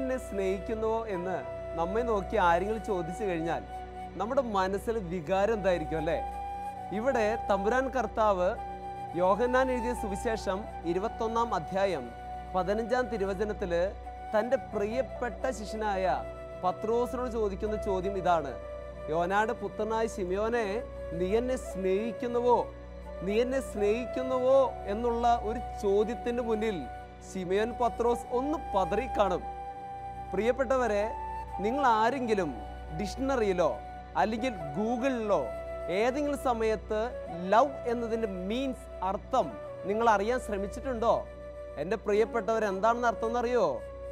എന്നെ സ്നേഹിക്കുന്നുവോ എന്ന് നമ്മെ നോക്കി ആരെങ്കിലും ചോദിച്ചു കഴിഞ്ഞാൽ നമ്മുടെ മനസ്സിൽ വികാരം എന്തായിരിക്കും അല്ലേ ഇവിടെ തമ്പുരാൻ കർത്താവ് യോഹന്നാൻ എഴുതിയ സുവിശേഷം ഇരുപത്തൊന്നാം അധ്യായം പതിനഞ്ചാം തിരുവചനത്തില് തൻ്റെ പ്രിയപ്പെട്ട ശിഷ്യനായ പത്രോസിനോട് ചോദിക്കുന്ന ചോദ്യം ഇതാണ് യോനാട് പുത്രനായ ശിമിയോനെ നീ എന്നെ സ്നേഹിക്കുന്നുവോ നീ എന്നെ സ്നേഹിക്കുന്നുവോ എന്നുള്ള ഒരു ചോദ്യത്തിന്റെ മുന്നിൽ ശിമയോൻ പത്രോസ് ഒന്ന് പതറിക്കാണും പ്രിയപ്പെട്ടവരെ നിങ്ങൾ ആരെങ്കിലും ഡിക്ഷണറിയിലോ അല്ലെങ്കിൽ ഗൂഗിളിലോ ഏതെങ്കിലും സമയത്ത് ലവ് എന്നതിൻ്റെ മീൻസ് അർത്ഥം നിങ്ങൾ അറിയാൻ ശ്രമിച്ചിട്ടുണ്ടോ എൻ്റെ പ്രിയപ്പെട്ടവർ എന്താണെന്ന് അർത്ഥം എന്നറിയോ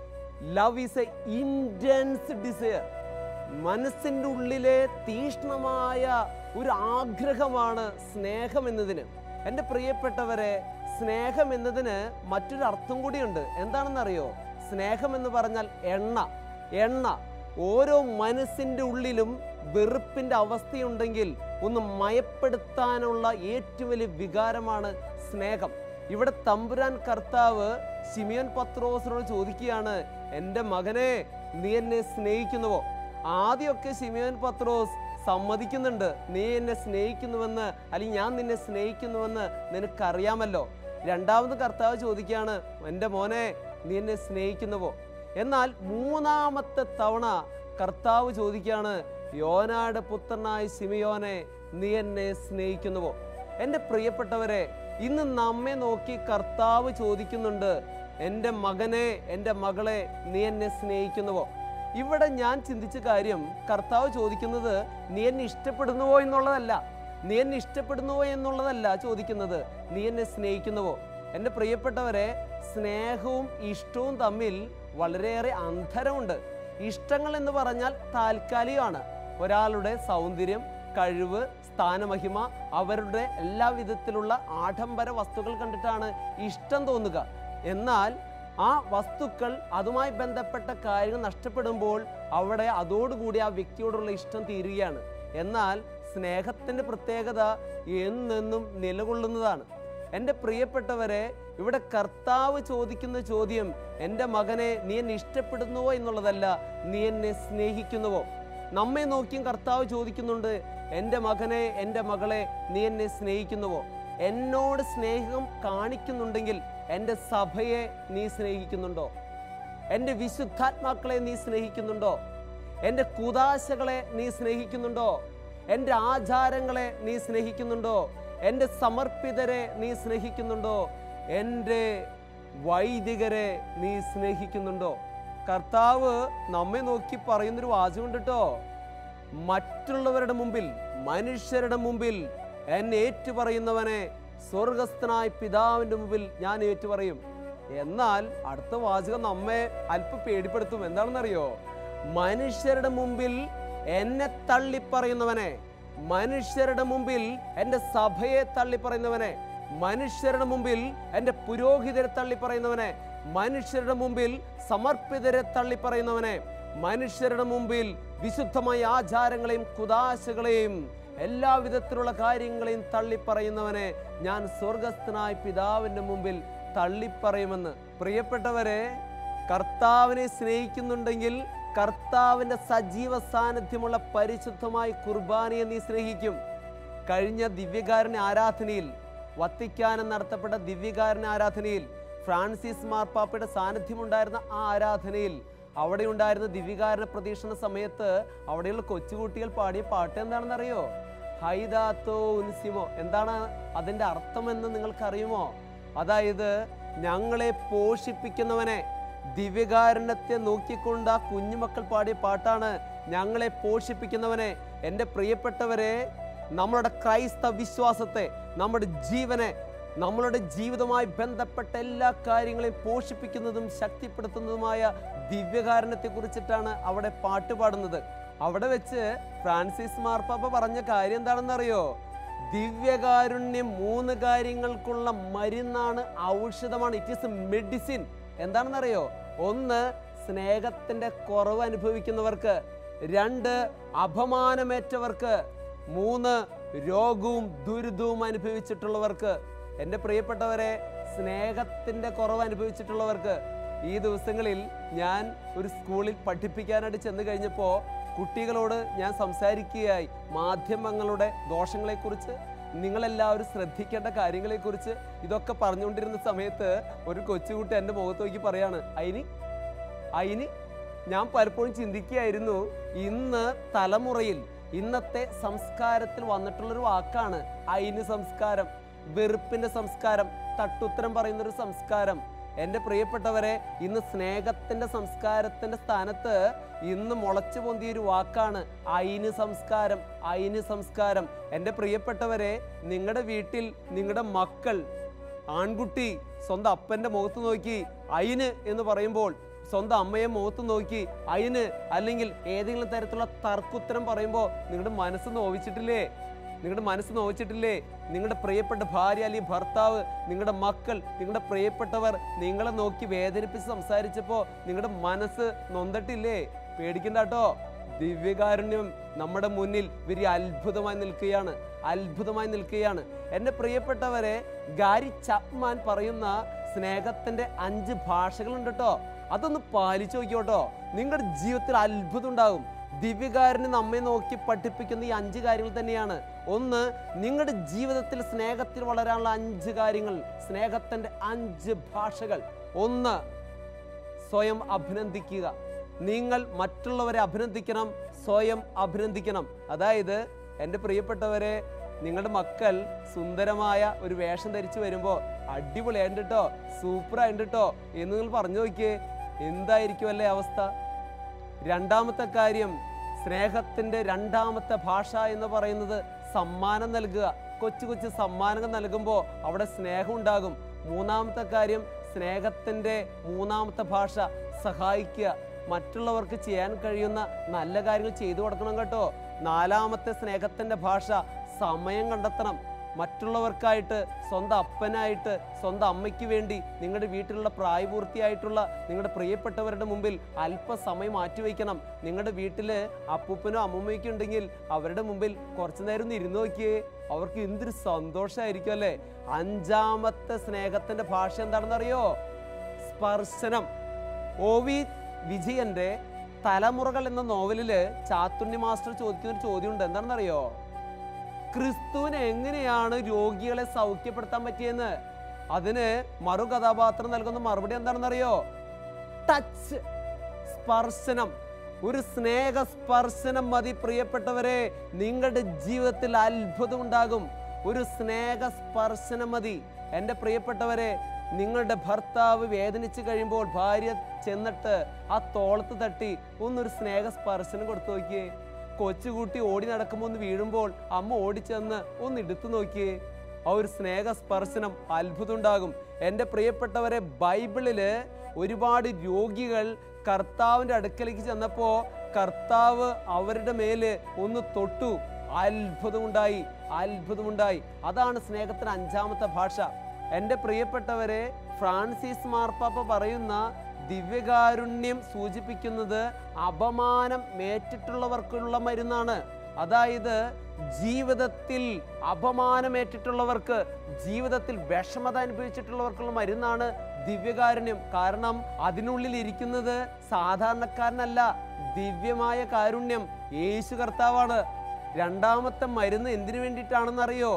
love is a intense desire മനസ്സിൻ്റെ ഉള്ളിലെ തീഷ്ണമായ ഒരു ആഗ്രഹമാണ് സ്നേഹം എന്നതിന് എൻ്റെ പ്രിയപ്പെട്ടവരെ സ്നേഹം എന്നതിന് മറ്റൊരു അർത്ഥം കൂടിയുണ്ട് എന്താണെന്നറിയോ സ്നേഹം എന്ന് പറഞ്ഞാൽ എണ്ണ എണ്ണ ഓരോ മനസ്സിൻ്റെ ഉള്ളിലും വെറുപ്പിൻ്റെ അവസ്ഥയുണ്ടെങ്കിൽ ഒന്ന് മയപ്പെടുത്താനുള്ള ഏറ്റവും വലിയ വികാരമാണ് സ്നേഹം ഇവിടെ തമ്പുരാൻ കർത്താവ് ശിമിയോൻ പത്രോസിനോട് ചോദിക്കുകയാണ് എൻ്റെ മകനെ നീ എന്നെ സ്നേഹിക്കുന്നുവോ ആദ്യമൊക്കെ ശിമിയോൻ പത്രോസ് സമ്മതിക്കുന്നുണ്ട് നീ എന്നെ സ്നേഹിക്കുന്നുവെന്ന് അല്ലെങ്കിൽ ഞാൻ നിന്നെ സ്നേഹിക്കുന്നുവെന്ന് നിനക്കറിയാമല്ലോ രണ്ടാമത് കർത്താവ് ചോദിക്കുകയാണ് എൻ്റെ മോനെ നീ എന്നെ സ്നേഹിക്കുന്നുവോ എന്നാൽ മൂന്നാമത്തെ തവണ കർത്താവ് ചോദിക്കുകയാണ് യോനാട് പുത്രനായ സിമിയോനെ നീ എന്നെ സ്നേഹിക്കുന്നുവോ എൻ്റെ പ്രിയപ്പെട്ടവരെ ഇന്ന് നമ്മെ നോക്കി കർത്താവ് ചോദിക്കുന്നുണ്ട് എൻ്റെ മകനെ എൻ്റെ മകളെ നീ എന്നെ സ്നേഹിക്കുന്നുവോ ഇവിടെ ഞാൻ ചിന്തിച്ച കാര്യം കർത്താവ് ചോദിക്കുന്നത് നീ എന്നെ ഇഷ്ടപ്പെടുന്നുവോ എന്നുള്ളതല്ല നീ എന്നെ ഇഷ്ടപ്പെടുന്നുവോ എന്നുള്ളതല്ല ചോദിക്കുന്നത് നീ എന്നെ സ്നേഹിക്കുന്നുവോ എൻ്റെ പ്രിയപ്പെട്ടവരെ സ്നേഹവും ഇഷ്ടവും തമ്മിൽ വളരെയേറെ അന്തരമുണ്ട് ഇഷ്ടങ്ങൾ എന്ന് പറഞ്ഞാൽ താൽക്കാലികമാണ് ഒരാളുടെ സൗന്ദര്യം കഴിവ് സ്ഥാനമഹിമ അവരുടെ എല്ലാ വിധത്തിലുള്ള ആഡംബര വസ്തുക്കൾ കണ്ടിട്ടാണ് ഇഷ്ടം തോന്നുക എന്നാൽ ആ വസ്തുക്കൾ അതുമായി ബന്ധപ്പെട്ട കാര്യങ്ങൾ നഷ്ടപ്പെടുമ്പോൾ അവിടെ അതോടുകൂടി ആ വ്യക്തിയോടുള്ള ഇഷ്ടം തീരുകയാണ് എന്നാൽ സ്നേഹത്തിൻ്റെ പ്രത്യേകത എന്നെന്നും നിലകൊള്ളുന്നതാണ് എൻ്റെ പ്രിയപ്പെട്ടവരെ ഇവിടെ കർത്താവ് ചോദിക്കുന്ന ചോദ്യം എൻ്റെ മകനെ നീ എന്നെ ഇഷ്ടപ്പെടുന്നുവോ എന്നുള്ളതല്ല നീ എന്നെ സ്നേഹിക്കുന്നുവോ നമ്മെ നോക്കിയും കർത്താവ് ചോദിക്കുന്നുണ്ട് എൻ്റെ മകനെ എൻ്റെ മകളെ നീ എന്നെ സ്നേഹിക്കുന്നുവോ എന്നോട് സ്നേഹം കാണിക്കുന്നുണ്ടെങ്കിൽ എൻ്റെ സഭയെ നീ സ്നേഹിക്കുന്നുണ്ടോ എൻ്റെ വിശുദ്ധാത്മാക്കളെ നീ സ്നേഹിക്കുന്നുണ്ടോ എൻ്റെ കുതാശകളെ നീ സ്നേഹിക്കുന്നുണ്ടോ എൻ്റെ ആചാരങ്ങളെ നീ സ്നേഹിക്കുന്നുണ്ടോ എൻ്റെ സമർപ്പിതരെ നീ സ്നേഹിക്കുന്നുണ്ടോ എൻ്റെ വൈദികരെ നീ സ്നേഹിക്കുന്നുണ്ടോ കർത്താവ് നമ്മെ നോക്കി പറയുന്നൊരു വാചകമുണ്ട് കേട്ടോ മറ്റുള്ളവരുടെ മുമ്പിൽ മനുഷ്യരുടെ മുമ്പിൽ എന്നെ ഏറ്റുപറയുന്നവനെ സ്വർഗസ്ഥനായ പിതാവിൻ്റെ മുമ്പിൽ ഞാൻ ഏറ്റുപറയും എന്നാൽ അടുത്ത വാചകം നമ്മെ അല്പം പേടിപ്പെടുത്തും എന്താണെന്നറിയോ മനുഷ്യരുടെ മുമ്പിൽ എന്നെ തള്ളിപ്പറയുന്നവനെ മനുഷ്യരുടെ മുമ്പിൽ എൻ്റെ സഭയെ തള്ളിപ്പറയുന്നവനെ മനുഷ്യരുടെ മുമ്പിൽ എൻ്റെ പുരോഹിതരെ തള്ളിപ്പറയുന്നവനെ മനുഷ്യരുടെ മുമ്പിൽ സമർപ്പിതരെ തള്ളിപ്പറയുന്നവനെ മനുഷ്യരുടെ മുമ്പിൽ വിശുദ്ധമായ ആചാരങ്ങളെയും കുതാശകളെയും എല്ലാ വിധത്തിലുള്ള കാര്യങ്ങളെയും തള്ളിപ്പറയുന്നവനെ ഞാൻ സ്വർഗസ്ഥനായ പിതാവിൻ്റെ മുമ്പിൽ തള്ളിപ്പറയുമെന്ന് പ്രിയപ്പെട്ടവരെ കർത്താവിനെ സ്നേഹിക്കുന്നുണ്ടെങ്കിൽ കർത്താവിൻ്റെ സജീവ സാന്നിധ്യമുള്ള പരിശുദ്ധമായ കുർബാനയെ നീ സ്നേഹിക്കും കഴിഞ്ഞ ദിവ്യകാരുണ്യ ആരാധനയിൽ വത്തിക്കാനം നടത്തപ്പെട്ട ദിവ്യകാരുണ്യ ആരാധനയിൽ ഫ്രാൻസിസ് മാർപ്പാപ്പയുടെ സാന്നിധ്യമുണ്ടായിരുന്ന ആ ആരാധനയിൽ അവിടെ ഉണ്ടായിരുന്ന ദിവ്യകാരണ പ്രതീക്ഷണ സമയത്ത് അവിടെയുള്ള കൊച്ചുകുട്ടികൾ പാടിയ പാട്ട് എന്താണെന്നറിയോ ഹൈദാത്തോ ഉൻസിമോ എന്താണ് അതിൻ്റെ അർത്ഥമെന്ന് നിങ്ങൾക്കറിയുമോ അതായത് ഞങ്ങളെ പോഷിപ്പിക്കുന്നവനെ ദിവ്യകാരുണ്യത്തെ നോക്കിക്കൊണ്ട് ആ കുഞ്ഞുമക്കൾ പാടിയ പാട്ടാണ് ഞങ്ങളെ പോഷിപ്പിക്കുന്നവനെ എൻ്റെ പ്രിയപ്പെട്ടവരെ നമ്മളുടെ ക്രൈസ്തവ വിശ്വാസത്തെ നമ്മുടെ ജീവനെ നമ്മളുടെ ജീവിതവുമായി ബന്ധപ്പെട്ട എല്ലാ കാര്യങ്ങളെയും പോഷിപ്പിക്കുന്നതും ശക്തിപ്പെടുത്തുന്നതുമായ ദിവ്യകാരണത്തെ കുറിച്ചിട്ടാണ് അവിടെ പാട്ട് പാടുന്നത് അവിടെ വെച്ച് ഫ്രാൻസിസ് മാർപ്പാപ്പ പറഞ്ഞ കാര്യം എന്താണെന്നറിയോ ദിവ്യകാരുണ്യം മൂന്ന് കാര്യങ്ങൾക്കുള്ള മരുന്നാണ് ഔഷധമാണ് ഇറ്റ് ഈസ് മെഡിസിൻ എന്താണെന്നറിയോ ഒന്ന് സ്നേഹത്തിന്റെ കുറവ് അനുഭവിക്കുന്നവർക്ക് രണ്ട് അപമാനമേറ്റവർക്ക് മൂന്ന് രോഗവും ദുരിതവും അനുഭവിച്ചിട്ടുള്ളവർക്ക് എൻ്റെ പ്രിയപ്പെട്ടവരെ സ്നേഹത്തിൻ്റെ കുറവ് അനുഭവിച്ചിട്ടുള്ളവർക്ക് ഈ ദിവസങ്ങളിൽ ഞാൻ ഒരു സ്കൂളിൽ പഠിപ്പിക്കാനായിട്ട് ചെന്ന് കഴിഞ്ഞപ്പോൾ കുട്ടികളോട് ഞാൻ സംസാരിക്കുകയായി മാധ്യമങ്ങളുടെ ദോഷങ്ങളെക്കുറിച്ച് നിങ്ങളെല്ലാവരും ശ്രദ്ധിക്കേണ്ട കാര്യങ്ങളെക്കുറിച്ച് ഇതൊക്കെ പറഞ്ഞുകൊണ്ടിരുന്ന സമയത്ത് ഒരു കൊച്ചുകുട്ടി എൻ്റെ മുഖത്ത് നോക്കി പറയാണ് അയിനി അയിന് ഞാൻ പലപ്പോഴും ചിന്തിക്കുകയായിരുന്നു ഇന്ന് തലമുറയിൽ ഇന്നത്തെ സംസ്കാരത്തിൽ വന്നിട്ടുള്ളൊരു വാക്കാണ് അയിന് സംസ്കാരം വെറുപ്പിന്റെ സംസ്കാരം തട്ടുത്തരം പറയുന്ന ഒരു സംസ്കാരം എൻ്റെ പ്രിയപ്പെട്ടവരെ ഇന്ന് സ്നേഹത്തിന്റെ സംസ്കാരത്തിന്റെ സ്ഥാനത്ത് ഇന്ന് മുളച്ചു പൊന്തിയ ഒരു വാക്കാണ് അയിന് സംസ്കാരം അയിന് സംസ്കാരം എൻ്റെ പ്രിയപ്പെട്ടവരെ നിങ്ങളുടെ വീട്ടിൽ നിങ്ങളുടെ മക്കൾ ആൺകുട്ടി സ്വന്തം അപ്പന്റെ മുഖത്ത് നോക്കി അയിന് എന്ന് പറയുമ്പോൾ സ്വന്തം അമ്മയെ മുഖത്ത് നോക്കി അയിന് അല്ലെങ്കിൽ ഏതെങ്കിലും തരത്തിലുള്ള തർക്കുത്തരം പറയുമ്പോൾ നിങ്ങളുടെ മനസ്സ് നോവിച്ചിട്ടില്ലേ നിങ്ങളുടെ മനസ്സ് നോവിച്ചിട്ടില്ലേ നിങ്ങളുടെ പ്രിയപ്പെട്ട ഭാര്യ അല്ലെങ്കിൽ ഭർത്താവ് നിങ്ങളുടെ മക്കൾ നിങ്ങളുടെ പ്രിയപ്പെട്ടവർ നിങ്ങളെ നോക്കി വേദനിപ്പിച്ച് സംസാരിച്ചപ്പോൾ നിങ്ങളുടെ മനസ്സ് നൊന്തട്ടില്ലേ പേടിക്കണ്ട കേട്ടോ ദിവ്യകാരുണ്യം നമ്മുടെ മുന്നിൽ വലിയ അത്ഭുതമായി നിൽക്കുകയാണ് അത്ഭുതമായി നിൽക്കുകയാണ് എൻ്റെ പ്രിയപ്പെട്ടവരെ ഗാരി ചപ്മാൻ പറയുന്ന സ്നേഹത്തിന്റെ അഞ്ച് ഭാഷകളുണ്ട് കേട്ടോ അതൊന്ന് പാലിച്ചു നോക്കിയോട്ടോ നിങ്ങളുടെ ജീവിതത്തിൽ അത്ഭുതം ഉണ്ടാകും ദിവ്യകാരന് നമ്മെ നോക്കി പഠിപ്പിക്കുന്ന ഈ അഞ്ച് കാര്യങ്ങൾ തന്നെയാണ് ഒന്ന് നിങ്ങളുടെ ജീവിതത്തിൽ സ്നേഹത്തിൽ വളരാനുള്ള അഞ്ച് കാര്യങ്ങൾ സ്നേഹത്തിന്റെ അഞ്ച് ഭാഷകൾ ഒന്ന് സ്വയം അഭിനന്ദിക്കുക നിങ്ങൾ മറ്റുള്ളവരെ അഭിനന്ദിക്കണം സ്വയം അഭിനന്ദിക്കണം അതായത് എൻ്റെ പ്രിയപ്പെട്ടവരെ നിങ്ങളുടെ മക്കൾ സുന്ദരമായ ഒരു വേഷം ധരിച്ചു വരുമ്പോൾ അടിപൊളിയായിട്ട് കേട്ടോ സൂപ്പറായിട്ട് കേട്ടോ എന്ന് നിങ്ങൾ പറഞ്ഞു നോക്കിയേ എന്തായിരിക്കും അല്ലേ അവസ്ഥ രണ്ടാമത്തെ കാര്യം സ്നേഹത്തിന്റെ രണ്ടാമത്തെ ഭാഷ എന്ന് പറയുന്നത് സമ്മാനം നൽകുക കൊച്ചു കൊച്ചു സമ്മാനങ്ങൾ നൽകുമ്പോൾ അവിടെ സ്നേഹം ഉണ്ടാകും മൂന്നാമത്തെ കാര്യം സ്നേഹത്തിന്റെ മൂന്നാമത്തെ ഭാഷ സഹായിക്കുക മറ്റുള്ളവർക്ക് ചെയ്യാൻ കഴിയുന്ന നല്ല കാര്യങ്ങൾ ചെയ്തു കൊടുക്കണം കേട്ടോ നാലാമത്തെ സ്നേഹത്തിന്റെ ഭാഷ സമയം കണ്ടെത്തണം മറ്റുള്ളവർക്കായിട്ട് സ്വന്തം അപ്പനായിട്ട് സ്വന്തം അമ്മയ്ക്ക് വേണ്ടി നിങ്ങളുടെ വീട്ടിലുള്ള പ്രായപൂർത്തിയായിട്ടുള്ള നിങ്ങളുടെ പ്രിയപ്പെട്ടവരുടെ മുമ്പിൽ അല്പസമയം മാറ്റിവെക്കണം നിങ്ങളുടെ വീട്ടിൽ അപ്പൂപ്പനോ അമ്മൂമ്മയ്ക്കോ ഉണ്ടെങ്കിൽ അവരുടെ മുമ്പിൽ കുറച്ചു നേരം ഒന്ന് ഇരുന്ന് നോക്കിയേ അവർക്ക് എന്തൊരു സന്തോഷമായിരിക്കും അല്ലേ അഞ്ചാമത്തെ സ്നേഹത്തിന്റെ ഭാഷ എന്താണെന്നറിയോ സ്പർശനം ഒ വി വിജയന്റെ തലമുറകൾ എന്ന നോവലില് ചാത്തുണ്ണി മാസ്റ്റർ ചോദിക്കുന്ന ഒരു ചോദ്യമുണ്ട് എന്താണെന്നറിയോ ക്രിസ്തുവിന് എങ്ങനെയാണ് രോഗികളെ സൗഖ്യപ്പെടുത്താൻ പറ്റിയെന്ന് അതിന് മറു കഥാപാത്രം നൽകുന്ന മറുപടി എന്താണെന്നറിയോ ടച്ച് സ്പർശനം ഒരു സ്നേഹ സ്പർശനം മതി പ്രിയപ്പെട്ടവരെ നിങ്ങളുടെ ജീവിതത്തിൽ അത്ഭുതം ഉണ്ടാകും ഒരു സ്നേഹ സ്പർശനം മതി എൻ്റെ പ്രിയപ്പെട്ടവരെ നിങ്ങളുടെ ഭർത്താവ് വേദനിച്ച് കഴിയുമ്പോൾ ഭാര്യ ചെന്നിട്ട് ആ തോളത്ത് തട്ടി ഒന്നൊരു സ്നേഹ സ്പർശനം കൊടുത്തു നോക്കിയേ കൊച്ചുകുട്ടി ഓടി നടക്കുമ്പോൾ ഒന്ന് വീഴുമ്പോൾ അമ്മ ഓടിച്ചെന്ന് ഒന്ന് എടുത്തു നോക്കിയേ ആ ഒരു സ്നേഹ സ്പർശനം അത്ഭുതം ഉണ്ടാകും എൻ്റെ പ്രിയപ്പെട്ടവരെ ബൈബിളില് ഒരുപാട് രോഗികൾ കർത്താവിൻ്റെ അടുക്കലേക്ക് ചെന്നപ്പോൾ കർത്താവ് അവരുടെ മേല് ഒന്ന് തൊട്ടു അത്ഭുതമുണ്ടായി അത്ഭുതമുണ്ടായി അതാണ് സ്നേഹത്തിന് അഞ്ചാമത്തെ ഭാഷ എൻ്റെ പ്രിയപ്പെട്ടവരെ ഫ്രാൻസിസ് മാർപ്പാപ്പ പറയുന്ന ദിവ്യകാരുണ്യം സൂചിപ്പിക്കുന്നത് അപമാനം മേറ്റിട്ടുള്ളവർക്കുള്ള മരുന്നാണ് അതായത് ജീവിതത്തിൽ അപമാനമേറ്റിട്ടുള്ളവർക്ക് ജീവിതത്തിൽ വിഷമത അനുഭവിച്ചിട്ടുള്ളവർക്കുള്ള മരുന്നാണ് ദിവ്യകാരുണ്യം കാരണം അതിനുള്ളിൽ ഇരിക്കുന്നത് സാധാരണക്കാരനല്ല ദിവ്യമായ കാരുണ്യം യേശു കർത്താവാണ് രണ്ടാമത്തെ മരുന്ന് എന്തിനു വേണ്ടിയിട്ടാണെന്നറിയോ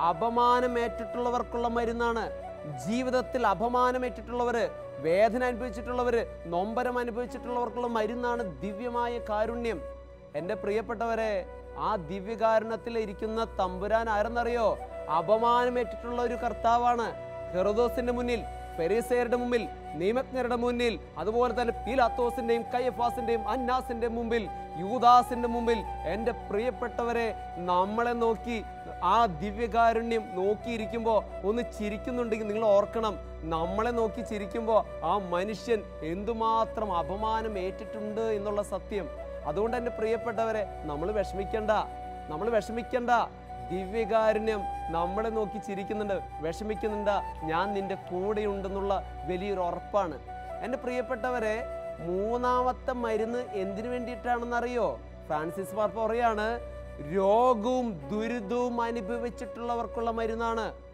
അപമാനമേറ്റിട്ടുള്ളവർക്കുള്ള മരുന്നാണ് ജീവിതത്തിൽ അപമാനമേറ്റിട്ടുള്ളവര് വേദന അനുഭവിച്ചിട്ടുള്ളവര് നൊമ്പരം അനുഭവിച്ചിട്ടുള്ളവർക്കുള്ള മരുന്നാണ് ദിവ്യമായ കാരുണ്യം എൻ്റെ പ്രിയപ്പെട്ടവരെ ആ ദിവ്യകാരുണ്യത്തിൽ ഇരിക്കുന്ന തമ്പുരാൻ ആരെന്നറിയോ അപമാനമേറ്റിട്ടുള്ള ഒരു കർത്താവാണ് ഹെറോദോസിന്റെ മുന്നിൽ ഫെരീസയരുടെ മുമ്പിൽ നിയമജ്ഞരുടെ മുന്നിൽ അതുപോലെ തന്നെ പീലാത്തോസിന്റെയും കയ്യഫാസിന്റെയും അന്നാസിന്റെ മുമ്പിൽ യൂദാസിന്റെ മുമ്പിൽ എൻ്റെ പ്രിയപ്പെട്ടവരെ നമ്മളെ നോക്കി ആ ദിവ്യകാരുണ്യം നോക്കിയിരിക്കുമ്പോൾ ഒന്ന് ചിരിക്കുന്നുണ്ടെങ്കിൽ നിങ്ങൾ ഓർക്കണം നമ്മളെ നോക്കി ചിരിക്കുമ്പോൾ ആ മനുഷ്യൻ എന്തുമാത്രം അപമാനം ഏറ്റിട്ടുണ്ട് എന്നുള്ള സത്യം അതുകൊണ്ട് എൻ്റെ പ്രിയപ്പെട്ടവരെ നമ്മൾ വിഷമിക്കണ്ട നമ്മൾ വിഷമിക്കണ്ട ദിവ്യകാരുണ്യം നമ്മളെ നോക്കി ചിരിക്കുന്നുണ്ട് വിഷമിക്കുന്നുണ്ട് ഞാൻ നിന്റെ കൂടെയുണ്ടെന്നുള്ള വലിയൊരു ഉറപ്പാണ് എൻ്റെ പ്രിയപ്പെട്ടവരെ മൂന്നാമത്തെ മരുന്ന് എന്തിനു വേണ്ടിയിട്ടാണെന്നറിയോ ഫ്രാൻസിസ് മാർ പറയാണ് രോഗവും ദുരിതവും അനുഭവിച്ചിട്ടുള്ളവർക്കുള്ള മരുന്നാണ്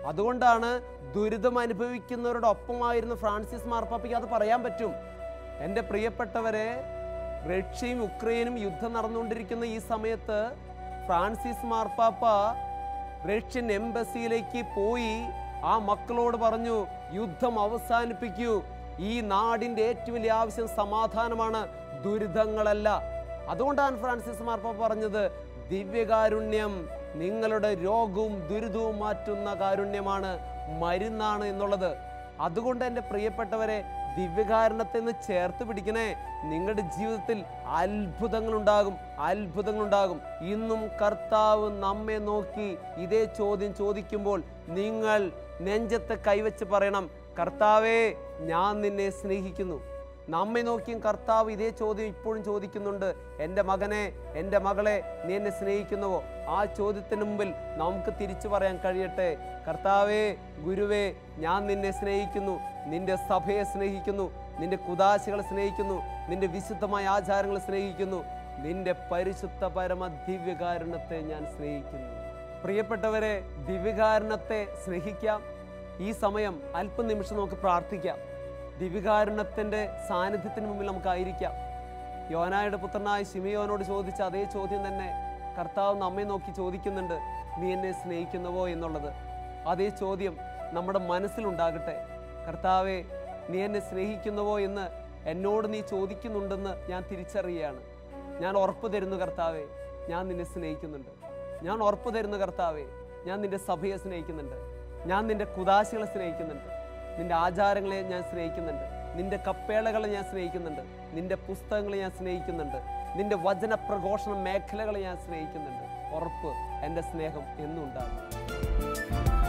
അതുകൊണ്ടാണ് ദുരിതം അനുഭവിക്കുന്നവരുടെ ഒപ്പമായിരുന്ന ഫ്രാൻസിസ് മാർപ്പാപ്പയ്ക്ക് അത് പറയാൻ പറ്റും എൻ്റെ പ്രിയപ്പെട്ടവരെ റഷ്യയും ഉക്രൈനും യുദ്ധം നടന്നുകൊണ്ടിരിക്കുന്ന ഈ സമയത്ത് ഫ്രാൻസിസ് മാർപ്പാപ്പ റഷ്യൻ എംബസിയിലേക്ക് പോയി ആ മക്കളോട് പറഞ്ഞു യുദ്ധം അവസാനിപ്പിക്കൂ ഈ നാടിന്റെ ഏറ്റവും വലിയ ആവശ്യം സമാധാനമാണ് ദുരിതങ്ങളല്ല അതുകൊണ്ടാണ് ഫ്രാൻസിസ് മാർപ്പാപ്പ പറഞ്ഞത് ദിവ്യകാരുണ്യം നിങ്ങളുടെ രോഗവും ദുരിതവും മാറ്റുന്ന കാരുണ്യമാണ് മരുന്നാണ് എന്നുള്ളത് അതുകൊണ്ട് എൻ്റെ പ്രിയപ്പെട്ടവരെ ദിവ്യകാരണത്തെ നിന്ന് ചേർത്ത് പിടിക്കണേ നിങ്ങളുടെ ജീവിതത്തിൽ അത്ഭുതങ്ങൾ ഉണ്ടാകും അത്ഭുതങ്ങൾ ഉണ്ടാകും ഇന്നും കർത്താവ് നമ്മെ നോക്കി ഇതേ ചോദ്യം ചോദിക്കുമ്പോൾ നിങ്ങൾ നെഞ്ചത്ത് കൈവച്ച് പറയണം കർത്താവേ ഞാൻ നിന്നെ സ്നേഹിക്കുന്നു നമ്മെ നോക്കിയും കർത്താവ് ഇതേ ചോദ്യം ഇപ്പോഴും ചോദിക്കുന്നുണ്ട് എൻ്റെ മകനെ എൻ്റെ മകളെ നീ എന്നെ സ്നേഹിക്കുന്നുവോ ആ ചോദ്യത്തിന് മുമ്പിൽ നമുക്ക് തിരിച്ചു പറയാൻ കഴിയട്ടെ കർത്താവേ ഗുരുവേ ഞാൻ നിന്നെ സ്നേഹിക്കുന്നു നിന്റെ സഭയെ സ്നേഹിക്കുന്നു നിന്റെ കുദാശകളെ സ്നേഹിക്കുന്നു നിന്റെ വിശുദ്ധമായ ആചാരങ്ങളെ സ്നേഹിക്കുന്നു നിന്റെ പരിശുദ്ധ പരമ ദിവ്യകാരുണ്യത്തെ ഞാൻ സ്നേഹിക്കുന്നു പ്രിയപ്പെട്ടവരെ ദിവ്യകാരുണ്യത്തെ സ്നേഹിക്കാം ഈ സമയം അല്പനിമിഷം നമുക്ക് പ്രാർത്ഥിക്കാം ദിവ്യകാരുണ്യത്തിൻ്റെ സാന്നിധ്യത്തിന് മുമ്പിൽ നമുക്കായിരിക്കാം യോനായുടെ പുത്രനായ ശിമയോനോട് ചോദിച്ച അതേ ചോദ്യം തന്നെ കർത്താവ് നമ്മെ നോക്കി ചോദിക്കുന്നുണ്ട് നീ എന്നെ സ്നേഹിക്കുന്നുവോ എന്നുള്ളത് അതേ ചോദ്യം നമ്മുടെ മനസ്സിലുണ്ടാകട്ടെ കർത്താവെ നീ എന്നെ സ്നേഹിക്കുന്നുവോ എന്ന് എന്നോട് നീ ചോദിക്കുന്നുണ്ടെന്ന് ഞാൻ തിരിച്ചറിയുകയാണ് ഞാൻ ഉറപ്പ് തരുന്നു കർത്താവെ ഞാൻ നിന്നെ സ്നേഹിക്കുന്നുണ്ട് ഞാൻ ഉറപ്പ് തരുന്നു കർത്താവെ ഞാൻ നിന്റെ സഭയെ സ്നേഹിക്കുന്നുണ്ട് ഞാൻ നിന്റെ കുദാശകളെ സ്നേഹിക്കുന്നുണ്ട് നിന്റെ ആചാരങ്ങളെ ഞാൻ സ്നേഹിക്കുന്നുണ്ട് നിന്റെ കപ്പേളകളെ ഞാൻ സ്നേഹിക്കുന്നുണ്ട് നിന്റെ പുസ്തകങ്ങളെ ഞാൻ സ്നേഹിക്കുന്നുണ്ട് നിന്റെ വചന പ്രഘോഷണ മേഖലകളെ ഞാൻ സ്നേഹിക്കുന്നുണ്ട് ഉറപ്പ് എൻ്റെ സ്നേഹം എന്നും ഉണ്ടാകും